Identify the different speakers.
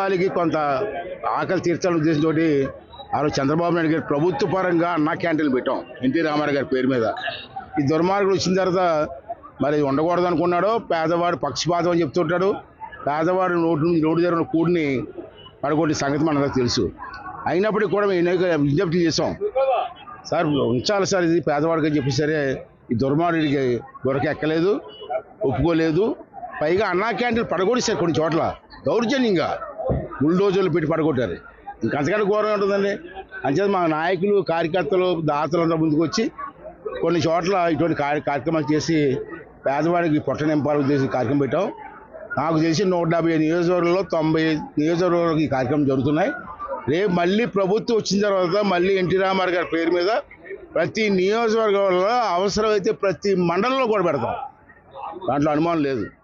Speaker 1: పేదవాళ్ళకి కొంత ఆకలి తీర్చాలనే ఉద్దేశంతో ఆ రోజు చంద్రబాబు నాయుడు గారు ప్రభుత్వ పరంగా అన్నా క్యాంటీన్లు పెట్టాం ఎన్టీ రామారావు గారి పేరు మీద ఈ దుర్మార్గుడు వచ్చిన తర్వాత మరి ఉండకూడదు అనుకున్నాడో పేదవాడు పక్షపాతం అని చెప్తుంటాడు పేదవాడు నోటు నుంచి నోటు జరిగిన కూడిని పడగొట్టే సంగతి మనకు తెలుసు అయినప్పటికీ కూడా మేము అనేక విజ్ఞప్తి చేసాం సార్ ఉంచాలి సార్ ఇది పేదవాడికి అని చెప్పి సరే ఈ దుర్మార్గుడికి దొరక ఎక్కలేదు ఒప్పుకోలేదు పైగా అన్నా క్యాంటీన్ పడగొట్టేశారు కొన్ని చోట్ల దౌర్జన్యంగా బుల్డోజర్లు పెట్టి పడగొట్టారు ఇంకంతకంటే ఘోరం ఉంటుందండి అంచేత మా నాయకులు కార్యకర్తలు దాతలు అందరూ ముందుకు వచ్చి కొన్ని చోట్ల ఇటువంటి కార్య- కార్యక్రమాలు చేసి పేదవాడికి పొట్ట నింపాలని ఉద్దేశించి కార్యక్రమం పెట్టాం నాకు తెలిసి నూట డెబ్బై నియోజకవర్గంలో తొంభై నియోజకవర్గాలకు ఈ కార్యక్రమం జరుగుతున్నాయి రేపు మళ్ళీ ప్రభుత్వం వచ్చిన తర్వాత మళ్ళీ ఎన్టీ రామారావు గారి పేరు మీద ప్రతి నియోజకవర్గంలో అవసరమైతే ప్రతి మండలంలో కూడా పెడతాం దాంట్లో అనుమానం లేదు